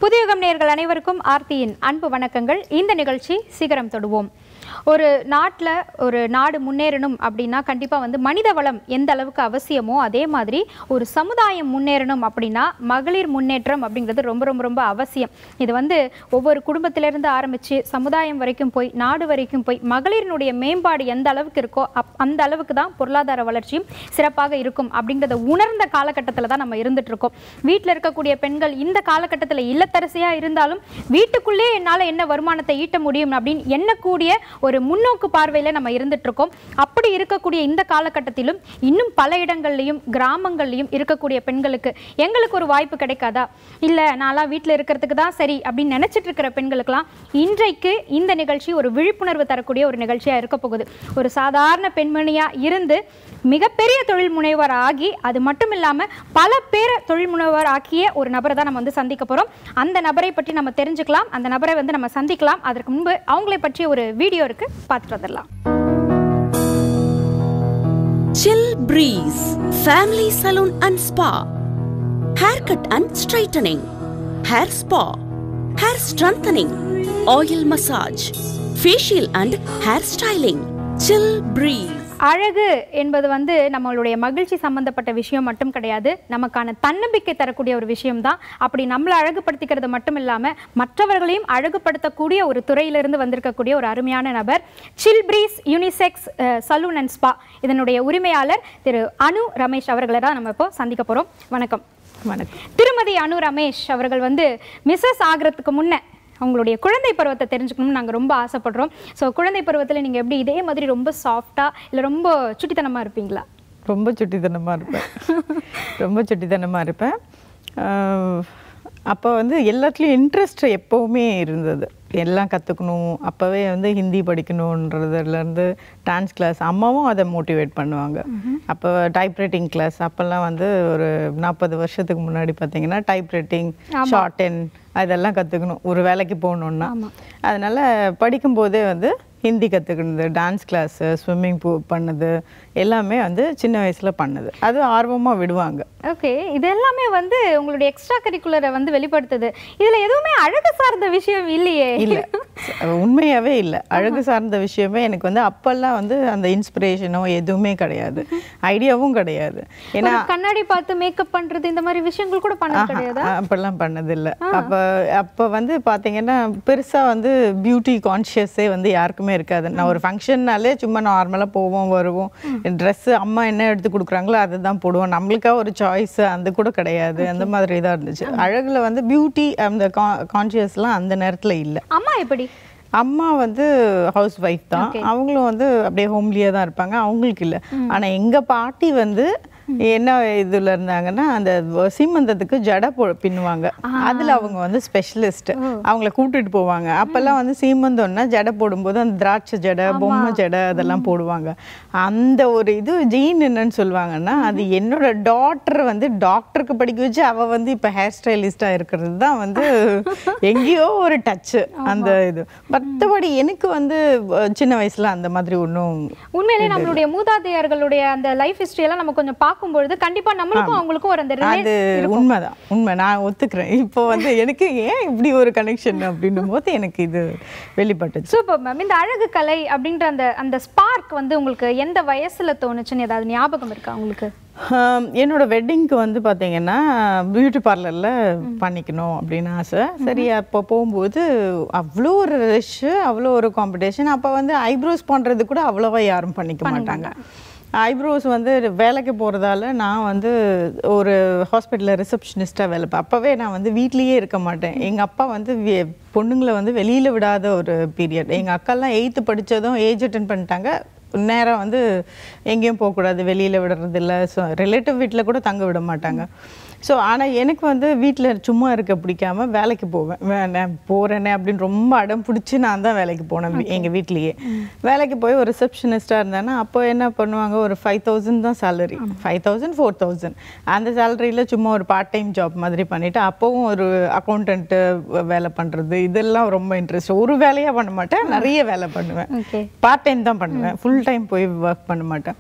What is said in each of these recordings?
புதியுகம் நேயர்கள் அனைவருக்கும் ஆர்த்தியின் அன்பு வணக்கங்கள் இந்த நிகழ்ச்சி சிகரம் தொடுவோம் ஒரு நாட்டில் ஒரு நாடு முன்னேறணும் அப்படின்னா கண்டிப்பாக வந்து மனித வளம் எந்த அளவுக்கு அவசியமோ அதே மாதிரி ஒரு சமுதாயம் முன்னேறணும் அப்படின்னா மகளிர் முன்னேற்றம் அப்படிங்கிறது ரொம்ப ரொம்ப ரொம்ப அவசியம் இது வந்து ஒவ்வொரு குடும்பத்திலிருந்து ஆரம்பித்து சமுதாயம் வரைக்கும் போய் நாடு வரைக்கும் போய் மகளிரினுடைய மேம்பாடு எந்த அளவுக்கு இருக்கோ அப் அந்த அளவுக்கு தான் பொருளாதார வளர்ச்சியும் சிறப்பாக இருக்கும் அப்படிங்கிறத உணர்ந்த காலகட்டத்தில் தான் நம்ம இருந்துட்டு இருக்கோம் வீட்டில் இருக்கக்கூடிய பெண்கள் இந்த காலகட்டத்தில் இல்லத்தரசியாக இருந்தாலும் வீட்டுக்குள்ளே என்னால் என்ன வருமானத்தை ஈட்ட முடியும் அப்படின்னு எண்ணக்கூடிய ஒரு முன்னோக்கு பார்வையில் நம்ம இருந்துட்டு இருக்கோம் அப்படி இருக்கக்கூடிய இந்த காலகட்டத்திலும் இன்னும் பல இடங்கள்லையும் கிராமங்கள்லையும் இருக்கக்கூடிய பெண்களுக்கு எங்களுக்கு ஒரு வாய்ப்பு கிடைக்காதா இல்லை நான்லாம் வீட்டில் இருக்கிறதுக்கு தான் சரி அப்படின்னு நினைச்சிட்டு இருக்கிற பெண்களுக்கெல்லாம் இன்றைக்கு இந்த நிகழ்ச்சி ஒரு விழிப்புணர்வு தரக்கூடிய ஒரு நிகழ்ச்சியாக இருக்க போகுது ஒரு சாதாரண பெண்மணியாக இருந்து மிகப்பெரிய தொழில் முனைவர் ஆகி அது மட்டும் இல்லாமல் பல பேரை தொழில் முனைவர் ஆக்கிய ஒரு நபரை தான் நம்ம வந்து சந்திக்க போகிறோம் அந்த நபரை பற்றி நம்ம தெரிஞ்சுக்கலாம் அந்த நபரை வந்து நம்ம சந்திக்கலாம் அதற்கு முன்பு அவங்களை பற்றிய ஒரு வீடியோ இருக்கு பார்த்துட்டு வந்துடலாம் Chill Breeze Family Salon and Spa Haircut and Straightening Hair Spa Hair Strengthening Oil Massage Facial and Hair Styling Chill Breeze அழகு என்பது வந்து நம்மளுடைய மகிழ்ச்சி சம்பந்தப்பட்ட விஷயம் மட்டும் கிடையாது நமக்கான தன்னம்பிக்கை தரக்கூடிய ஒரு விஷயம்தான் அப்படி நம்மளை அழகுபடுத்திக்கிறது மட்டும் இல்லாமல் மற்றவர்களையும் அழகுபடுத்தக்கூடிய ஒரு துறையிலிருந்து வந்திருக்கக்கூடிய ஒரு அருமையான நபர் chill breeze unisex salon and spa இதனுடைய உரிமையாளர் திரு அனு ரமேஷ் அவர்களை தான் நம்ம இப்போ சந்திக்க போகிறோம் வணக்கம் வணக்கம் திருமதி அனு ரமேஷ் அவர்கள் வந்து மிஸ்ஸஸ் ஆகிறதுக்கு முன்ன உங்களுடைய குழந்தை பருவத்தை தெரிஞ்சுக்கணும்னு நாங்கள் ரொம்ப ஆசைப்படுறோம் ஸோ குழந்தை பருவத்தில் நீங்கள் எப்படி இதே மாதிரி ரொம்ப சாஃப்டாக இல்லை ரொம்ப சுட்டித்தனமாக இருப்பீங்களா ரொம்ப சுட்டித்தனமாக இருப்பேன் ரொம்ப சுட்டித்தனமாக இருப்பேன் ஆஹ் அப்போ வந்து எல்லாத்துலேயும் இன்ட்ரெஸ்ட் எப்போவுமே இருந்தது எல்லாம் கற்றுக்கணும் அப்போவே வந்து ஹிந்தி படிக்கணுன்றதுலேருந்து டான்ஸ் கிளாஸ் அம்மாவும் அதை மோட்டிவேட் பண்ணுவாங்க அப்போ டைப்ரைட்டிங் கிளாஸ் அப்போல்லாம் வந்து ஒரு நாற்பது வருஷத்துக்கு முன்னாடி பார்த்தீங்கன்னா டைப்ரைட்டிங் ஷார்ட் அண்ட் அதெல்லாம் கற்றுக்கணும் ஒரு வேலைக்கு போகணுன்னா அதனால் படிக்கும்போதே வந்து ஹிந்தி கற்றுக்கினது டான்ஸ் கிளாஸு ஸ்விம்மிங் பூ பண்ணது எல்லாமே வந்து சின்ன வயசில் பண்ணது அது ஆர்வமாக விடுவாங்க ஓகே இது எல்லாமே வந்து உங்களுடைய எக்ஸ்ட்ரா கரிக்குலரை வந்து வெளிப்படுத்துது இதில் எதுவுமே அழகு சார்ந்த விஷயம் இல்லையே இல்லை உண்மையாகவே இல்லை அழகு சார்ந்த விஷயமே எனக்கு வந்து அப்போல்லாம் வந்து அந்த இன்ஸ்பிரேஷனோ எதுவுமே கிடையாது ஐடியாவும் கிடையாது ஏன்னா ஒரு கண்ணாடி பார்த்து மேக்கப் பண்றது இந்த மாதிரி விஷயங்கள் கூட பண்ண கிடையாதா ஆஹா, அப்பெல்லாம் பண்ணதில்லை அப்போ அப்போ வந்து பார்த்தீங்கன்னா பெருசாக வந்து பியூட்டி கான்ஷியஸே வந்து யாருக்குமே இருக்காது நான் ஒரு ஃபங்க்ஷன்னாலே சும்மா நார்மலாக போவோம் வருவோம் ட்ரெஸ்ஸு அம்மா என்ன எடுத்து கொடுக்குறாங்களோ அதை தான் போடுவோம் நம்மளுக்கா ஒரு சாய்ஸ் அந்த கூட கிடையாது அந்த மாதிரி தான் இருந்துச்சு அழகில் வந்து பியூட்டி அந்த கான்ஷியஸ்லாம் அந்த நேரத்தில் இல்லை அம்மா எப்படி அம்மா வந்து ஹவுஸ் ஒய்ஃப் தான் அவங்களும் வந்து அப்படியே ஹோம்லியாக தான் இருப்பாங்க அவங்களுக்கு இல்லை ஆனால் எங்கள் பாட்டி வந்து என்ன இதில் இருந்தாங்கன்னா அந்த சீமந்தத்துக்கு ஜடை போ பின்னுவாங்க அதில் அவங்க வந்து ஸ்பெஷலிஸ்ட் அவங்கள கூட்டிட்டு போவாங்க அப்போல்லாம் வந்து சீமந்தம்னா ஜடை போடும்போது அந்த திராட்சை ஜடை பொம்மை ஜடை அதெல்லாம் போடுவாங்க அந்த ஒரு இது ஜீன் என்னன்னு சொல்லுவாங்கன்னா அது என்னோட டாட்டர் வந்து டாக்டருக்கு படிக்க வச்சு அவள் வந்து இப்போ ஹேர் ஸ்டைலிஸ்டாக இருக்கிறது தான் வந்து எங்கேயோ ஒரு டச்சு அந்த இது மற்றபடி எனக்கு வந்து அஹ், சின்ன வயசுல அந்த மாதிரி ஒன்றும் உண்மையிலே நம்மளுடைய மூதாதையர்களுடைய அந்த லைஃப் ஹிஸ்டரி எல்லாம் நம்ம கொஞ்சம் பார்க்கும்பொழுது கண்டிப்பா நம்மளுக்கும் அவங்களுக்கும் ஒரு அந்த அது relate- உண்மைதான் உண்மை நான் ஒத்துக்கிறேன் இப்போ வந்து எனக்கு ஏன் இப்படி ஒரு கனெக்ஷன் அப்படின்னும் போது எனக்கு இது வெளிப்பட்டுச்சு சூப்பர் மேம் இந்த அழகு கலை அப்படின்ற அந்த அந்த ஸ்பார்க் வந்து உங்களுக்கு எந்த வயசுல தோணுச்சுன்னு ஏதாவது ஞாபகம் இருக்கா உங்களுக்கு ஆம், என்னோட வெட்டிங்க்கு வந்து பார்த்தீங்கன்னா பியூட்டி பார்லரில் பண்ணிக்கணும் அப்படின்னு ஆசை சரி அப்போ போகும்போது அவ்வளோ ஒரு ரஷ்ஷு அவ்வளோ ஒரு காம்படிஷன் அப்போ வந்து ஐப்ரோஸ் பண்ணுறது கூட அவ்வளோவா யாரும் பண்ணிக்க மாட்டாங்க ஐப்ரோஸ் வந்து வேலைக்கு போகிறதால நான் வந்து ஒரு ஹாஸ்பிட்டலில் ரிசப்ஷனிஸ்ட்டாக வேலை பா- அப்போவே நான் வந்து வீட்லேயே இருக்க மாட்டேன் எங்கள் அப்பா வந்து வே- பொண்ணுங்களை வந்து வெளியில் விடாத ஒரு பீரியட் எங்கள் அக்காலாம் எயித்து படித்ததும் ஏஜ் அட்டன் பண்ணிட்டாங்க நேரம் வந்து எங்கேயும் போகக்கூடாது வெளியில் விடுறதில்ல ஸோ ரிலேட்டிவ் வீட்டில் கூட தங்க விட மாட்டாங்க ஸோ ஆனால் எனக்கு வந்து வீட்டில் சும்மா இருக்க பிடிக்காம வேலைக்கு போவேன் வே- நான் போகிறேனே அப்படின்னு ரொம்ப அடம் பிடிச்சி நான் தான் வேலைக்கு போனேன் எங்கள் வீட்லேயே வேலைக்கு போய் ஒரு ரிசப்ஷனிஸ்ட்டாக இருந்தேன்னா அப்போ என்ன பண்ணுவாங்க ஒரு ஃபைவ் தௌசண்ட் தான் salary five thousand four thousand அந்த சேலரியில் சும்மா ஒரு பார்ட் டைம் ஜாப் மாதிரி பண்ணிவிட்டு அப்போவும் ஒரு அக்கௌண்டன்ட்டு வேலை பண்ணுறது இதெல்லாம் ரொம்ப இன்ட்ரெஸ்ட் ஒரு வேலையாக பண்ண மாட்டேன் நிறைய வேலை பண்ணுவேன் ஓகே பார்ட் டைம் தான் பண்ணுவேன் ஃபுல் டைம் போய் ஒர்க் பண்ண மாட்டேன்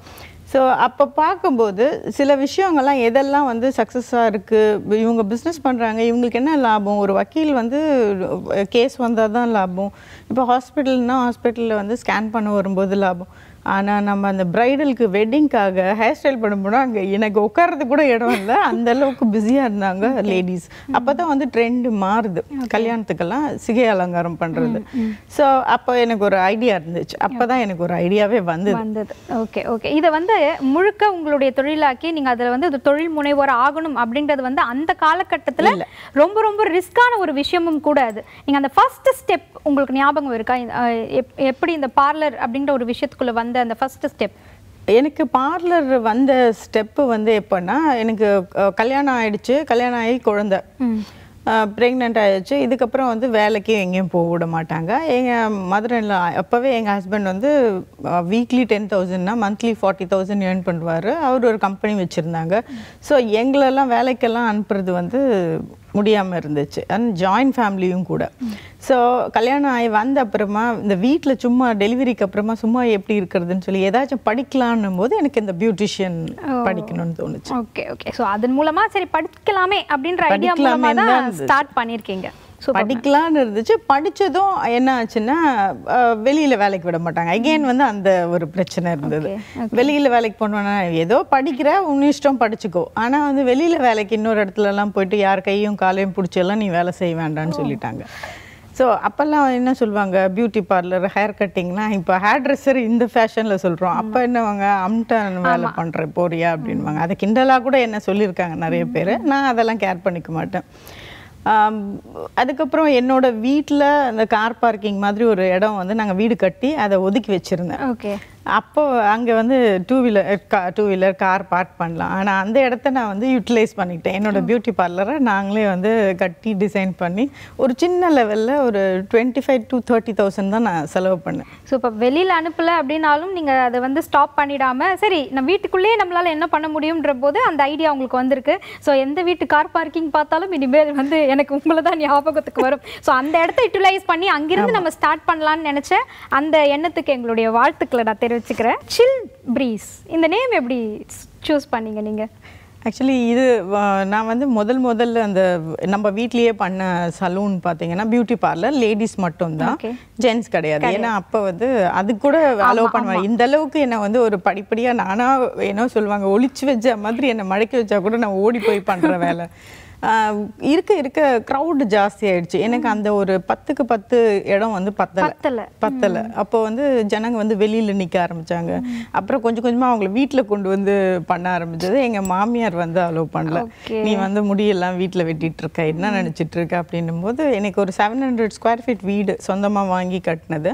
ஸோ அப்போ பார்க்கும்போது சில விஷயங்கள்லாம் எதெல்லாம் வந்து சக்ஸஸாக இருக்குது இவங்க பிஸ்னஸ் பண்ணுறாங்க இவங்களுக்கு என்ன லாபம் ஒரு வக்கீல் வந்து கேஸ் வந்தால் தான் லாபம் இப்போ ஹாஸ்பிட்டல்னா ஹாஸ்பிட்டலில் வந்து ஸ்கேன் பண்ண வரும்போது லாபம் ஆனால் நம்ம அந்த பிரைடலுக்கு வெட்டிங்க்காக ஹேர் ஸ்டைல் பண்ணும்போது அங்கே எனக்கு உட்கார்றது கூட இடம் இல்லை அந்த அளவுக்கு பிஸியாக இருந்தாங்க லேடிஸ் அப்போ தான் வந்து ட்ரெண்டு மாறுது கல்யாணத்துக்கெல்லாம் சிகை அலங்காரம் பண்ணுறது ஸோ அப்போ எனக்கு ஒரு ஐடியா இருந்துச்சு அப்போ தான் எனக்கு ஒரு ஐடியாவே வந்தது வந்தது ஓகே ஓகே இதை வந்து முழுக்க உங்களுடைய தொழிலாக்கி நீங்க அதுல வந்து ஒரு தொழில் முனைவோர் ஆகணும் அப்படின்றது வந்து அந்த காலகட்டத்துல ரொம்ப ரொம்ப ரிஸ்கான ஒரு விஷயமும் கூட அது நீங்க அந்த ஃபர்ஸ்ட் ஸ்டெப் உங்களுக்கு ஞாபகம் இருக்கா இந்த, அஹ், எப்- எப்படி இந்த பார்லர் அப்படின்ற ஒரு விஷயத்துக்குள்ள வந்த அந்த ஃபர்ஸ்ட் ஸ்டெப் எனக்கு பார்லர் வந்த ஸ்டெப்பு வந்து எப்போன்னா எனக்கு அஹ், கல்யாணம் ஆயிடுச்சு கல்யாணம் ஆகி குழந்த ப்ரெக்னென்ட் ஆயிடுச்சு இதுக்கப்புறம் வந்து வேலைக்கு எங்கேயும் போக விட மாட்டாங்க எங்கள் மதுரை அப்போவே எங்கள் ஹஸ்பண்ட் வந்து வீக்லி டென் தௌசண்ட்னா மந்த்லி ஃபார்ட்டி தௌசண்ட் ஏர்ன் பண்ணுவார் அவர் ஒரு கம்பெனி வச்சுருந்தாங்க ஸோ எங்களெல்லாம் வேலைக்கெல்லாம் அனுப்புறது வந்து முடியாமல் இருந்துச்சு அண்ட் ஜாயின்ட் ஃபேமிலியும் கூட ஸோ கல்யாணம் ஆகி வந்த அப்புறமா இந்த வீட்டில் சும்மா டெலிவரிக்கு அப்புறமா சும்மா எப்படி இருக்கிறதுன்னு சொல்லி ஏதாச்சும் படிக்கலான்னும் போது எனக்கு இந்த பியூட்டிஷியன் படிக்கணும்னு தோணுச்சு ஓகே ஓகே ஸோ அதன் மூலமா சரி படிக்கலாமே அப்படின்ற ஐடியா மூலமா படிக்கலாமேன்னு தான் தான் இருந்துச்சு. ஸ்டார்ட் பண்ணியிருக்கீங்க ஸோ படிக்கலான்னு இருந்துச்சு படிச்சதும் என்ன ஆச்சுன்னா அஹ், வெளியில வேலைக்கு விட மாட்டாங்க அகைன் வந்து அந்த ஒரு பிரச்சனை இருந்தது வெளியில வேலைக்கு போனோம்னா ஏதோ படிக்கிற உன் இஷ்டம் படிச்சுக்கோ ஆனா வந்து வெளியில வேலைக்கு இன்னொரு இடத்துல எல்லாம் போயிட்டு யார் கையும் காலையும் பிடிச்செல்லாம் நீ வேலை செய்ய வேண்டாம்னு சொல்லிட்டாங்க ஸோ அப்போல்லாம் என்ன சொல்லுவாங்க பியூட்டி பார்லர் ஹேர் கட்டிங்லாம் இப்போ ஹேர் ட்ரெஸ்ஸர் இந்த ஃபேஷனில் சொல்கிறோம் அப்போ என்னவாங்க அம்டன் வேலை பண்ணுறேன் போறியா அப்படின்வாங்க அதை கிண்டலாக கூட என்ன சொல்லியிருக்காங்க நிறைய பேர் நான் அதெல்லாம் கேர் பண்ணிக்க மாட்டேன் ஆம், அதுக்கப்புறம் என்னோட வீட்டில் அந்த கார் பார்க்கிங் மாதிரி ஒரு இடம் வந்து நாங்கள் வீடு கட்டி அதை ஒதுக்கி வச்சுருந்தேன் ஓகே அப்போ அங்கே வந்து two wheeler two wheeler car park பண்ணலாம் ஆனால் அந்த இடத்த நான் வந்து யூட்டிலைஸ் பண்ணிக்கிட்டேன் என்னோட பியூட்டி பார்லரை நாங்களே வந்து கட்டி டிசைன் பண்ணி ஒரு சின்ன லெவலில் ஒரு twenty five to thirty thousand தான் நான் செலவு பண்ணேன் ஸோ இப்போ வெளியில் அனுப்பல அப்படின்னாலும் நீங்கள் அதை வந்து ஸ்டாப் பண்ணிடாம சரி நம்ம வீட்டுக்குள்ளேயே நம்மளால என்ன பண்ண முடியும்ன்ற போது அந்த ஐடியா உங்களுக்கு வந்திருக்கு ஸோ எந்த வீட்டு கார் பார்க்கிங் பார்த்தாலும் இனிமேல் வந்து எனக்கு உங்களை தான் ஞாபகத்துக்கு வரும் ஸோ அந்த இடத்த யூட்டிலைஸ் பண்ணி அங்கிருந்து நம்ம ஸ்டார்ட் பண்ணலாம்னு நினச்ச அந்த எண்ணத்துக்கு எங்களுடைய வாழ்த்துக்களை நான் தெரிவிச்சுக்கிறேன் சில் ப்ரீஸ் இந்த நேம் எப்படி சூஸ் பண்ணீங்க நீங்கள் ஆக்சுவலி இது வ- நான் வந்து முதல் முதல்ல அந்த நம்ம வீட்லயே பண்ண சலூன் பார்த்தீங்கன்னா பியூட்டி பார்லர் லேடிஸ் மட்டும்தான் Okay. ஜென்ட்ஸ் கிடையாது ஏன்னா அப்போ வந்து அது கூட அலோவ் பண்ணுவாங்க இந்த அளவுக்கு என்னை வந்து ஒரு படிப்படியா நானா என்ன சொல்லுவாங்க ஒளிச்சு வச்ச மாதிரி என்னை மடக்கி வச்சா கூட நான் ஓடி போய் பண்ற வேலை ஆஹ் இருக்க இருக்க க்ரௌட் ஜாஸ்தி ஆயிடுச்சு எனக்கு அந்த ஒரு பத்துக்கு பத்து இடம் வந்து பத்தல பத்தல. பத்தல அப்போ வந்து ஜனங்க வந்து வெளியில நிக்க ஆரம்பிச்சாங்க அப்புறம் கொஞ்சம் கொஞ்சமா அவங்கள வீட்ல கொண்டு வந்து பண்ண ஆரம்பிச்சது எங்க மாமியார் வந்து அலோவ் பண்ணல Okay. நீ வந்து முடியெல்லாம் வீட்ல வெட்டிட்டு இருக்க என்ன நினைச்சிட்டு இருக்க அப்படின்னும் போது எனக்கு ஒரு செவன் ஹண்ட்ரட் ஸ்கொயர் ஃபீட் வீடு சொந்தமா வாங்கி கட்டினது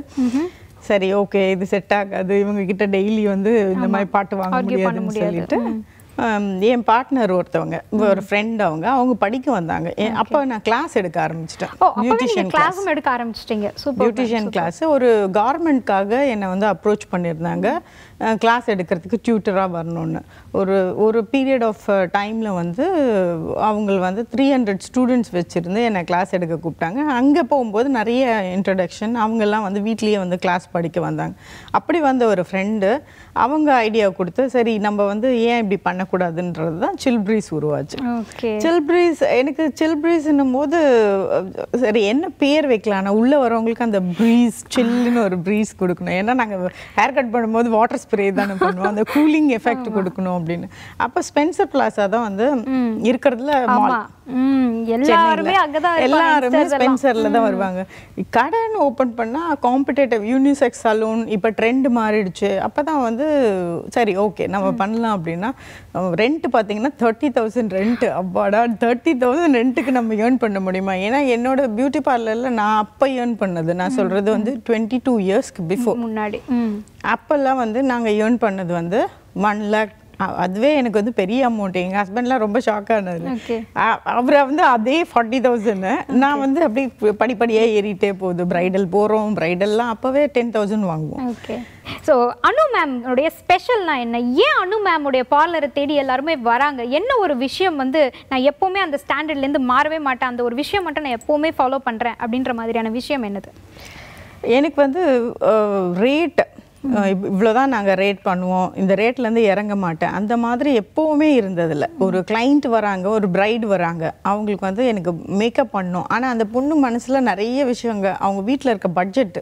சரி ஓகே இது செட் ஆகாது இவங்க கிட்ட டெய்லி வந்து இந்த மாதிரி பாட்டு வாங்க Argue பண்ண முடியாதுன்னு முடியாது. சொல்லிட்டு ஆம், என் பார்ட்னர் ஒருத்தவங்க ஒரு ஃப்ரெண்ட் அவங்க அவங்க படிக்க வந்தாங்க எ- அப்போ நான் கிளாஸ் எடுக்க ஆரம்பிச்சிட்டேன் ஓ அப்பவே நீங்கள் கிளாஸும் எடுக்க ஆரம்பிச்சிட்டீங்க சூப்பர் பியூட்டிஷியன் கிளாஸ் ஒரு கார்மெண்ட்காக என்னை வந்து அப்ரோச் பண்ணியிருந்தாங்க கிளாஸ் எடுக்கிறதுக்கு டியூட்டராக வரணும்னு ஒரு ஒரு பீரியட் ஆஃப் டைமில் வந்து அவங்க வந்து த்ரீ ஹண்ட்ரட் ஸ்டூடெண்ட்ஸ் வச்சுருந்து என்னை கிளாஸ் எடுக்க கூப்பிட்டாங்க அங்கே போகும்போது நிறைய இன்ட்ரடக்ஷன் அவங்கெல்லாம் வந்து வீட்லேயே வந்து கிளாஸ் படிக்க வந்தாங்க அப்படி வந்த ஒரு ஃப்ரெண்டு அவங்க ஐடியா கொடுத்து சரி நம்ம வந்து ஏன் இப்படி பண்ணக்கூடாதுன்றது தான் சில்ப்ரீஸ் உருவாச்சு ஓகே சில்ப்ரீஸ் எனக்கு சில்ப்ரீஸ்ன்னும் போது அஹ், சரி என்ன பேர் வைக்கலாம் ஆனால் உள்ளே வரவங்களுக்கு அந்த ப்ரீஸ் சில்லுன்னு ஒரு ப்ரீஸ் கொடுக்கணும் ஏன்னா நாங்கள் ஹேர் கட் பண்ணும்போது வாட்டர் ஸ்ப்ரே தானே பண்ணுவோம் அந்த கூலிங் எஃபெக்ட் கொடுக்கணும் அப்படின்னு அப்போ ஸ்பென்சர் பிளாஸா தான் வந்து இருக்கிறதுல மால் ஆமா ம் எல்லாருமே அங்கதான் இருப்பாங்க, எல்லாருமே youngsters எல்லாம். ஸ்பென்சர்ல தான் வருவாங்க கடன் ஓபன் பண்ணா காம்படேட்டிவ் யூனிசெக்ஸ் சலூன் இப்போ ட்ரெண்ட் மாறிடுச்சு அப்பதான் வந்து சரி ஓகே நம்ம பண்ணலாம் அப்படின்னா ரெண்ட் பார்த்தீங்கன்னா தேர்ட்டி தௌசண்ட் ரெண்ட் அப்பாடா தேர்ட்டி தௌசண்ட் ரெண்ட்டுக்கு நம்ம ஏர்ன் பண்ண முடியுமா ஏன்னா என்னோட பியூட்டி பார்லர்ல நான் அப்போ ஏர்ன் பண்ணது நான் சொல்றது வந்து டுவெண்ட்டி டூ இயர்ஸ்க்கு பிஃபோர் முன்னாடி ம் அப்போல்லாம் வந்து நாங்கள் ஏர்ன் பண்ணது வந்து ஒன் லேக் அதுவே எனக்கு வந்து பெரிய அமௌண்ட் எங்கள் ஹஸ்பண்ட்லாம் ரொம்ப ஷாக் ஆனது Okay. அவரை வந்து அதே ஃபார்ட்டி தௌசண்ட் நான் வந்து அப்படியே படிப்படியாக ஏறிட்டே போகுது பிரைடல் போகிறோம் பிரைடல்லாம் அப்போவே டென் தௌசண்ட் வாங்குவோம் ஓகே ஸோ அனு மேம் உடைய ஸ்பெஷல்னா என்ன ஏன் அனு மேம் உடைய பார்லரை தேடி எல்லாருமே வராங்க என்ன ஒரு விஷயம் வந்து நான் எப்போவுமே அந்த ஸ்டாண்டர்ட்லேருந்து மாறவே மாட்டேன் அந்த ஒரு விஷயம் மட்டும் நான் எப்போவுமே ஃபாலோ பண்ணுறேன் அப்படின்ற மாதிரியான விஷயம் என்னது எனக்கு வந்து ரேட் அஹ் இவ்- இவ்வளவுதான் நாங்க ரேட் பண்ணுவோம் இந்த ரேட்ல இருந்து இறங்க மாட்டேன் அந்த மாதிரி எப்பவுமே இருந்ததில்ல ஒரு கிளைண்ட் வராங்க ஒரு பிரைடு வராங்க அவங்களுக்கு வந்து எனக்கு மேக்கப் பண்ணணும் ஆனா அந்த பொண்ணு மனசுல நிறைய விஷயங்க அவங்க வீட்ல இருக்க பட்ஜெட்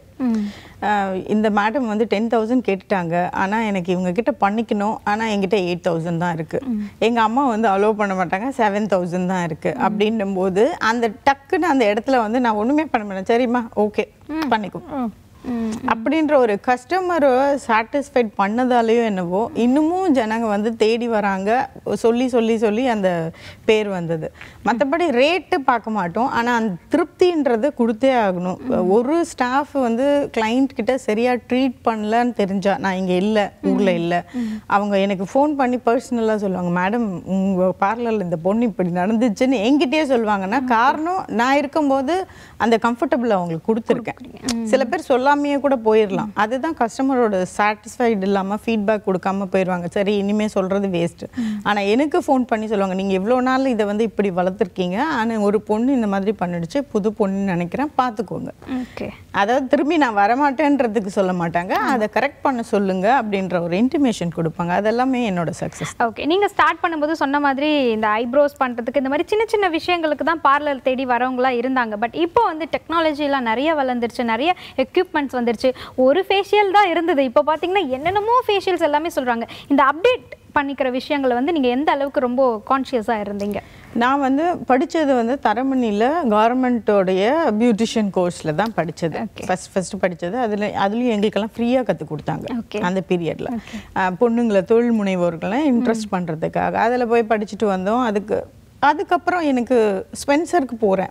இந்த மேடம் வந்து டென் தௌசண்ட் கேட்டுட்டாங்க ஆனா எனக்கு இவங்க கிட்ட பண்ணிக்கணும் ஆனா என்கிட்ட எயிட் தௌசண்ட் தான் இருக்கு எங்க அம்மா வந்து அலோவ் பண்ண மாட்டாங்க செவன் தௌசண்ட் தான் இருக்கு அப்படின்னும் போது அந்த டக்குன்னு அந்த இடத்துல வந்து நான் ஒண்ணுமே பண்ண மாட்டேன் சரிம்மா ஓகே பண்ணிக்கோ அப்படின்ற ஒரு கஸ்டமரை சாட்டிஸ்ஃபைட் பண்ணதாலேயோ என்னவோ இன்னமும் ஜனங்க வந்து தேடி வராங்க சொல்லி சொல்லி சொல்லி அந்த பேர் வந்தது மற்றபடி ரேட்டு பார்க்க மாட்டோம் ஆனால் அந்த திருப்தின்றது கொடுத்தே ஆகணும் ஒரு ஸ்டாஃப் வந்து கிளைண்ட் கிட்ட சரியா ட்ரீட் பண்ணலன்னு தெரிஞ்சா நான் இங்கே இல்லை ஊரில் இல்லை அவங்க எனக்கு ஃபோன் பண்ணி பர்சனலாக சொல்லுவாங்க மேடம் உங்கள் பார்லரில் இந்த பொண்ணு இப்படி நடந்துச்சுன்னு என்கிட்டயே சொல்லுவாங்கன்னா காரணம் நான் இருக்கும்போது அந்த கம்ஃபர்டபுள் அவங்களுக்கு கொடுத்துருக்கேன் சில பேர் சொல்லாமையே கூட போயிடலாம் அதுதான் கஸ்டமரோட சாட்டிஸ்ஃபைடு இல்லாமல் ஃபீட்பேக் கொடுக்காம போயிடுவாங்க சரி இனிமே சொல்கிறது வேஸ்ட்டு ஆனால் எனக்கு ஃபோன் பண்ணி சொல்லுவாங்க நீங்கள் இவ்வளோ நாள் இதை வந்து இப்படி வளர்த்துருக்கீங்க ஆனால் ஒரு பொண்ணு இந்த மாதிரி பண்ணிடுச்சு புது பொண்ணுன்னு நினைக்கிறேன் பார்த்துக்கோங்க ஓகே அதாவது திரும்பி நான் வரமாட்டேன்றதுக்கு சொல்ல மாட்டாங்க அதை கரெக்ட் பண்ண சொல்லுங்க அப்படின்ற ஒரு இன்டிமேஷன் கொடுப்பாங்க அதெல்லாமே என்னோட சக்ஸஸ் ஓகே நீங்க ஸ்டார்ட் பண்ணும்போது சொன்ன மாதிரி இந்த ஐப்ரோஸ் பண்றதுக்கு இந்த மாதிரி சின்ன சின்ன விஷயங்களுக்கு தான் பார்லர் தேடி வரவங்களா இருந்தாங்க பட் இப்போ வந்து டெக்னாலஜிலாம் நிறைய வளர்ந்துருச்சு நிறைய எக்யூப்மெண்ட்ஸ் வந்துருச்சு ஒரு ஃபேஷியல் தான் இருந்தது இப்போ பார்த்தீங்கன்னா என்னென்னமோ ஃபேஷியல்ஸ் எல்லாமே சொல்றாங்க இந்த அப்டேட் பண்ணிக்கிற விஷயங்களை வந்து நீங்க எந்த அளவுக்கு ரொம்ப கான்ஷியஸா இருந்தீங்க நான் வந்து படிச்சது வந்து தரமணியில் கவர்மெண்ட்டோடைய பியூட்டிஷியன் கோர்ஸில் தான் படிச்சது ஃபர்ஸ்ட் ஃபர்ஸ்ட் படிச்சது அதில் அதுலேயும் எங்களுக்கெல்லாம் ஃப்ரீயாக கற்றுக் கொடுத்தாங்க Okay. அந்த பீரியடில் பொண்ணுங்களை தொழில் முனைவோர்களை இன்ட்ரெஸ்ட் பண்ணுறதுக்காக அதில் போய் படிச்சுட்டு வந்தோம் அதுக்கு அதுக்கப்புறம் எனக்கு ஸ்பென்சருக்கு போகிறேன்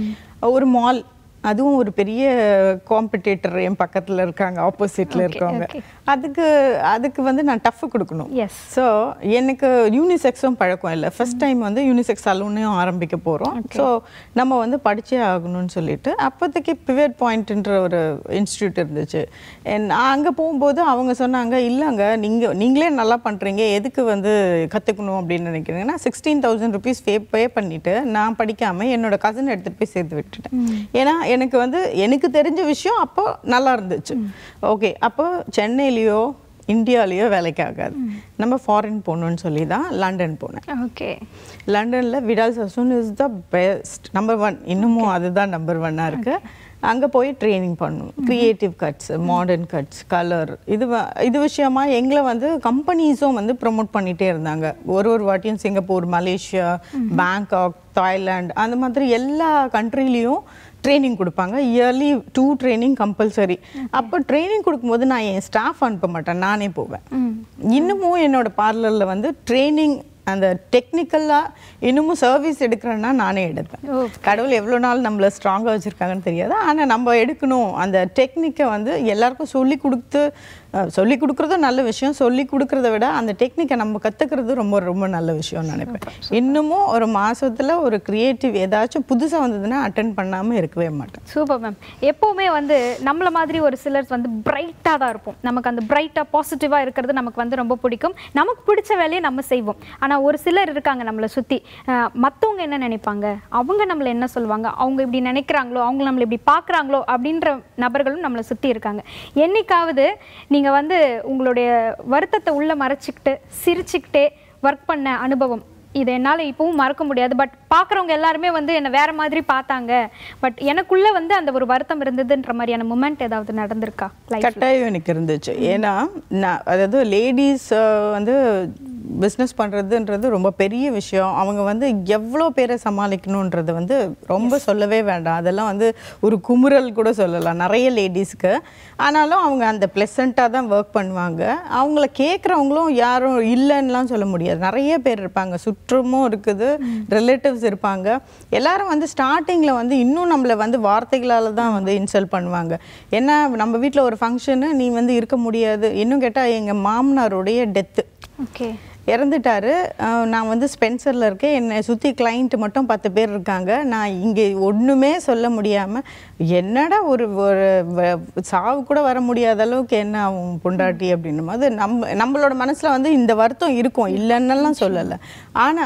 ஒரு மால் அதுவும் ஒரு பெரிய காம்படிட்டர் என் பக்கத்தில் இருக்காங்க ஆப்போசிட்டில் இருக்கவங்க okay. அதுக்கு அதுக்கு வந்து நான் டஃப் கொடுக்கணும் எஸ் ஸோ எனக்கு யூனிசெக்ஸும் பழக்கம் இல்லை ஃபர்ஸ்ட் டைம் வந்து யூனிசெக்ஸ் சலூனையும் ஆரம்பிக்க போகிறோம் ஸோ நம்ம வந்து படிச்சே ஆகணும்னு சொல்லிட்டு அப்போதைக்கு பிவேட் பாயிண்ட்ன்ற ஒரு இன்ஸ்டியூட் இருந்துச்சு And நான் அங்கே போகும்போது அவங்க சொன்னாங்க இல்லைங்க நீங்கள் நீங்களே நல்லா பண்ணுறீங்க எதுக்கு வந்து கற்றுக்கணும் அப்படின்னு நினைக்கிறீங்கன்னா sixteen thousand rupees pay pay பண்ணிவிட்டு நான் படிக்காமல் என்னோட கசன் எடுத்துகிட்டு போய் சேர்த்து விட்டுட்டேன் ஏன்னா எனக்கு வந்து எனக்கு தெரிஞ்ச விஷயம் அப்போ நல்லா இருந்துச்சு ஓகே அப்போ சென்னையிலையோ இந்தியாலேயோ வேலைக்கு ஆகாது நம்ம ஃபாரின் போகணும்னு சொல்லி தான் லண்டன் போனேன் ஓகே லண்டனில் Vidal Sassoon is the best number one இன்னமும் அதுதான் நம்பர் ஒன்னாக இருக்கு அங்கே போய் ட்ரைனிங் பண்ணணும் creative cuts modern cuts colour இது வ- இது விஷயமா எங்களை வந்து கம்பெனிஸும் வந்து ப்ரொமோட் பண்ணிகிட்டே இருந்தாங்க ஒரு ஒரு வாட்டியும் சிங்கப்பூர் மலேசியா பேங்காக் தாய்லாந்து அந்த மாதிரி எல்லா கண்ட்ரிலையும் ட்ரைனிங் கொடுப்பாங்க இயர்லி டூ ட்ரைனிங் கம்பல்சரி அப்போ ட்ரைனிங் கொடுக்கும்போது நான் என் ஸ்டாஃப் அனுப்ப மாட்டேன் நானே போவேன் இன்னமும் என்னோட பார்லரில் வந்து ட்ரைனிங் அந்த டெக்னிக்கலாக இன்னமும் சர்வீஸ் எடுக்கிறேன்னா நானே எடுப்பேன் கடவுள் எவ்வளோ நாள் நம்மளை ஸ்ட்ராங்காக வச்சுருக்காங்கன்னு தெரியாது ஆனால் நம்ம எடுக்கணும் அந்த டெக்னிக்கை வந்து எல்லாருக்கும் சொல்லி கொடுத்து அஹ், சொல்லி கொடுக்குறதும் நல்ல விஷயம் சொல்லி கொடுக்குறத விட அந்த டெக்னிக்கை நம்ம கற்றுக்கிறது ரொம்ப ரொம்ப நல்ல விஷயம்னு நினைப்பேன் இன்னமும் ஒரு மாசத்துல ஒரு க்ரியேட்டிவ் ஏதாச்சும் புதுசாக வந்ததுன்னா அட்டன் பண்ணாமல் இருக்கவே மாட்டேன் சூப்பர் மேம் எப்போவுமே வந்து நம்மள மாதிரி ஒரு சிலர் வந்து பிரைட்டாக தான் இருப்போம் நமக்கு அந்த பிரைட்டாக பாசிட்டிவாக இருக்கிறது நமக்கு வந்து ரொம்ப பிடிக்கும் நமக்கு பிடிச்ச வேலையை நம்ம செய்வோம் ஆனால் ஒரு சிலர் இருக்காங்க நம்மளை சுற்றி மற்றவங்க என்ன நினைப்பாங்க அவங்க நம்மளை என்ன சொல்லுவாங்க அவங்க இப்படி நினைக்கிறாங்களோ அவங்க நம்மளை இப்படி பார்க்குறாங்களோ அப்படின்ற நபர்களும் நம்மளை சுற்றி இருக்காங்க என்னைக்காவது நீங்கள் வந்து உங்களுடைய வருத்தத்தை உள்ளே மறைச்சிக்கிட்டு சிரிச்சுக்கிட்டே ஒர்க் பண்ண அனுபவம் இது என்னால் இப்பவும் மறக்க முடியாது பட் பார்க்குறவங்க எல்லாருமே வந்து என்னை வேற மாதிரி பார்த்தாங்க பட் எனக்குள்ள வந்து அந்த ஒரு வருத்தம் இருந்ததுன்ற மாதிரியான மூமெண்ட் ஏதாவது நடந்திருக்கா லைஃப் கட்டாயம் எனக்கு இருந்துச்சு ஏன்னா நான் அதாவது லேடிஸ் வந்து பிஸ்னஸ் பண்ணுறதுன்றது ரொம்ப பெரிய விஷயம் அவங்க வந்து எவ்வளோ பேரை சமாளிக்கணுன்றது வந்து ரொம்ப சொல்லவே வேண்டாம் அதெல்லாம் வந்து ஒரு குமுறல் கூட சொல்லலாம் நிறைய லேடிஸ்க்கு ஆனாலும் அவங்க அந்த ப்ளசண்ட்டாக தான் ஒர்க் பண்ணுவாங்க அவங்கள கேட்குறவங்களும் யாரும் இல்லைன்னுலாம் சொல்ல முடியாது நிறைய பேர் இருப்பாங்க சுற்றமும் இருக்குது ரிலேட்டிவ்ஸ் இருப்பாங்க எல்லாரும் வந்து ஸ்டார்டிங்கில் வந்து இன்னும் நம்மளை வந்து வார்த்தைகளால் தான் வந்து இன்சல்ட் பண்ணுவாங்க ஏன்னா நம்ம வீட்டில் ஒரு ஃபங்க்ஷனு நீ வந்து இருக்க முடியாது இன்னும் கேட்டால் எங்கள் மாமனாருடைய டெத்து ஓகே இறந்துட்டாரு அஹ் நான் வந்து ஸ்பென்சரில் இருக்கேன் என்னை சுற்றி கிளைண்ட் மட்டும் பத்து பேர் இருக்காங்க நான் இங்கே ஒன்றுமே சொல்ல முடியாமல் என்னடா ஒரு ஒரு வ- சாவு கூட வர முடியாத அளவுக்கு என்ன அவன் பொண்டாட்டி அப்படின்னும் போது நம்ம நம்மளோட மனசில் வந்து இந்த வருத்தம் இருக்கும் இல்லைன்னெல்லாம் சொல்லலை ஆனால்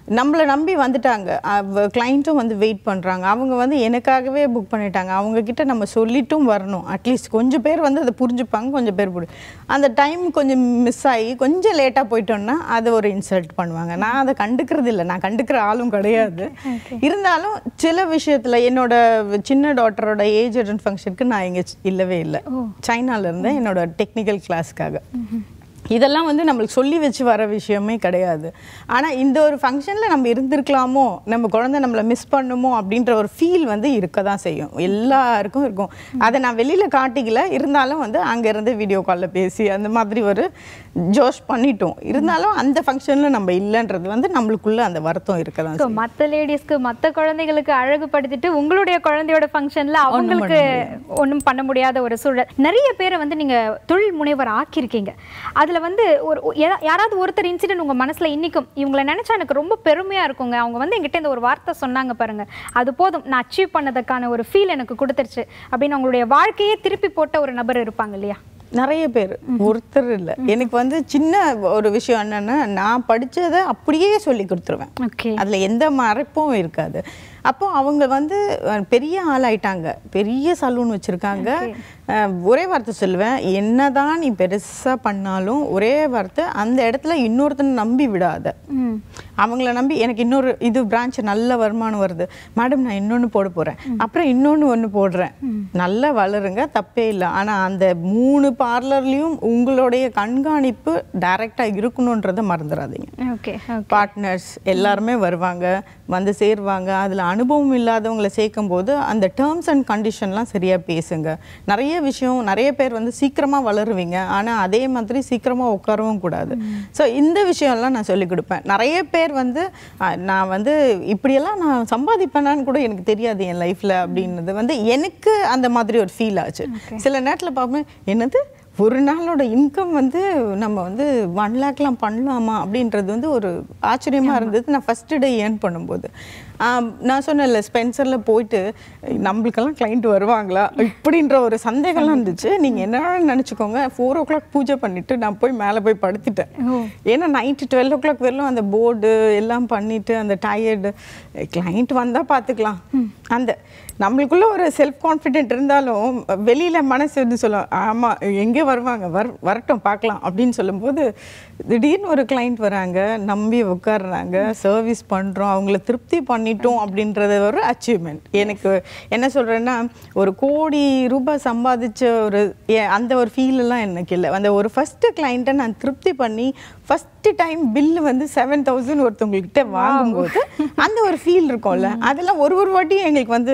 நம்மளை நம்பி வந்துட்டாங்க கிளைண்ட்டும் வந்து வெயிட் பண்ணுறாங்க அவங்க வந்து எனக்காகவே புக் பண்ணிட்டாங்க அவங்க கிட்ட நம்ம சொல்லிட்டும் வரணும் அட்லீஸ்ட் கொஞ்சம் பேர் வந்து அதை புரிஞ்சுப்பாங்க கொஞ்சம் பேர் புரி அந்த டைம் கொஞ்சம் மிஸ் ஆகி கொஞ்சம் லேட்டாக போயிட்டோம்னா அதை ஒரு இன்சல்ட் பண்ணுவாங்க நான் அதை கண்டுக்கிறது இல்லை நான் கண்டுக்கிற ஆளும் கிடையாது இருந்தாலும் சில விஷயத்தில் என்னோட சின்ன டாட்டரோட ஏஜ் அட்டன் ஃபங்க்ஷனுக்கு நான் இங்கே இல்லவே இல்லை சைனால இருந்தேன் என்னோட டெக்னிக்கல் கிளாஸ்க்காக இதெல்லாம் வந்து நம்மளுக்கு சொல்லி வச்சு வர விஷயமே கிடையாது ஆனால் இந்த ஒரு ஃபங்க்ஷனில் நம்ம இருந்திருக்கலாமோ நம்ம குழந்தை நம்மளை மிஸ் பண்ணுமோ அப்படின்ற ஒரு ஃபீல் வந்து இருக்க தான் செய்யும் எல்லாருக்கும் இருக்கும் அதை நான் வெளியில் காட்டிக்கல இருந்தாலும் வந்து அங்கேருந்து வீடியோ காலில் பேசி அந்த மாதிரி ஒரு ஜோஷ் பண்ணிட்டோம் இருந்தாலும் அந்த ஃபங்க்ஷனில் நம்ம இல்லைன்றது வந்து நம்மளுக்குள்ள அந்த வருத்தம் இருக்க தான் ஸோ மற்ற லேடிஸ்க்கு மற்ற குழந்தைகளுக்கு அழகுபடுத்திட்டு உங்களுடைய குழந்தையோட ஃபங்க்ஷன்ல அவங்களுக்கு ஒன்றும் பண்ண முடியாத ஒரு சூழல் நிறைய பேரை வந்து நீங்க தொழில் முனைவர் ஆக்கியிருக்கீங்க அதுல வந்து ஒரு யா- யாராவது ஒருத்தர் இன்சிடென்ட் உங்க மனசுல இன்னைக்கும் இவங்களை நினைச்சா எனக்கு ரொம்ப பெருமையா இருக்குங்க அவங்க வந்து என்கிட்ட இந்த ஒரு வார்த்தை சொன்னாங்க பாருங்க அது போதும் நான் அச்சீவ் பண்ணதுக்கான ஒரு ஃபீல் எனக்கு கொடுத்துருச்சு அப்படின்னு அவங்களுடைய வாழ்க்கையே திருப்பி போட்ட ஒரு நபர் இருப்பாங்க இல்லையா நிறைய பேர் ஒருத்தர் இல்லை எனக்கு வந்து சின்ன ஒரு விஷயம் என்னன்னா நான் படிச்சதை அப்படியே சொல்லி கொடுத்துருவேன் ஓகே அதுல எந்த மறைப்பும் இருக்காது அப்போ அவங்க வந்து அஹ், பெரிய ஆளாயிட்டாங்க பெரிய சலூன் வச்சிருக்காங்க அஹ், ஒரே வார்த்தை சொல்லுவேன் என்னதான் நீ பெருசா பண்ணாலும் ஒரே வார்த்தை அந்த இடத்துல இன்னொருத்தனை நம்பி விடாத ம் அவங்கள நம்பி எனக்கு இன்னொரு இது பிரான்ச் நல்ல வருமானம் வருது மேடம் நான் இன்னொன்று போட போறேன் அப்புறம் இன்னொன்று ஒன்று போடுறேன் நல்லா வளருங்க தப்பே இல்லை ஆனா அந்த மூணு பார்லர்லயும் உங்களுடைய கண்காணிப்பு டைரக்டா இருக்கணுன்றதை மறந்துடாதீங்க ஓகே பார்ட்னர்ஸ் எல்லாருமே வருவாங்க வந்து சேருவாங்க அதில் அனுபவம் இல்லாதவங்களை சேர்க்கும் போது அந்த டேர்ம்ஸ் அண்ட் கண்டிஷன்லாம் சரியாக பேசுங்க நிறைய விஷயம் நிறைய பேர் வந்து சீக்கிரமாக வளருவீங்க ஆனால் அதே மாதிரி சீக்கிரமாக உட்காரவும் கூடாது ஸோ இந்த விஷயம்லாம் நான் சொல்லிக் கொடுப்பேன் நிறைய பேர் வந்து அஹ், நான் வந்து இப்படியெல்லாம் நான் சம்பாதிப்பேனான்னு கூட எனக்கு தெரியாது என் லைஃப்பில் அப்படின்றது வந்து எனக்கு அந்த மாதிரி ஒரு ஃபீல் ஆச்சு சில நேரத்தில் பார்ப்பேன் என்னது ஒரு நாளோட இன்கம் வந்து நம்ம வந்து ஒன் லேக்லாம் பண்ணலாமா அப்படின்றது வந்து ஒரு ஆச்சரியமா இருந்தது நான் ஃபர்ஸ்ட் டே ஏர்ன் பண்ணும்போது ஆம், நான் சொன்னேன்ல ஸ்பென்சரில் போயிட்டு நம்மளுக்கெல்லாம் கிளைண்ட் வருவாங்களா இப்படின்ற ஒரு சந்தேகம்லாம் இருந்துச்சு நீங்கள் என்ன நினச்சிக்கோங்க ஃபோர் ஓ கிளாக் பூஜை பண்ணிட்டு நான் போய் மேலே போய் படுத்துட்டேன் ஏன்னா நைட்டு டுவெல் ஓ கிளாக் வரலும் அந்த போர்டு எல்லாம் பண்ணிட்டு அந்த டயர்டு கிளைண்ட் வந்தால் பார்த்துக்கலாம் அந்த நம்மளுக்குள்ள ஒரு செல்ஃப் கான்ஃபிடென்ட் இருந்தாலும் வெளியில மனசு வந்து சொல்லும் ஆமா எங்கே வருவாங்க வர் வரட்டும் பார்க்கலாம் அப்படின்னு சொல்லும்போது திடீர்னு ஒரு கிளைண்ட் வராங்க நம்பி உட்கார்றாங்க சர்வீஸ் பண்றோம் அவங்கள திருப்தி பண்ணிட்டோம் அப்படின்றது ஒரு அச்சீவ்மெண்ட் எனக்கு என்ன சொல்றேன்னா ஒரு கோடி ரூபாய் சம்பாதிச்ச ஒரு ஏ- அந்த ஒரு ஃபீல் எல்லாம் எனக்கு இல்லை அந்த ஒரு ஃபர்ஸ்ட் கிளைண்ட்டை நான் திருப்தி பண்ணி ஃபர்ஸ்ட் டைம் பில் வந்து செவன் தௌசண்ட் ஒருத்தவங்கக்கிட்ட வாங்கும்போது அந்த ஒரு ஃபீல் இருக்கும்ல அதெல்லாம் ஒரு ஒரு வாட்டியும் எங்களுக்கு வந்து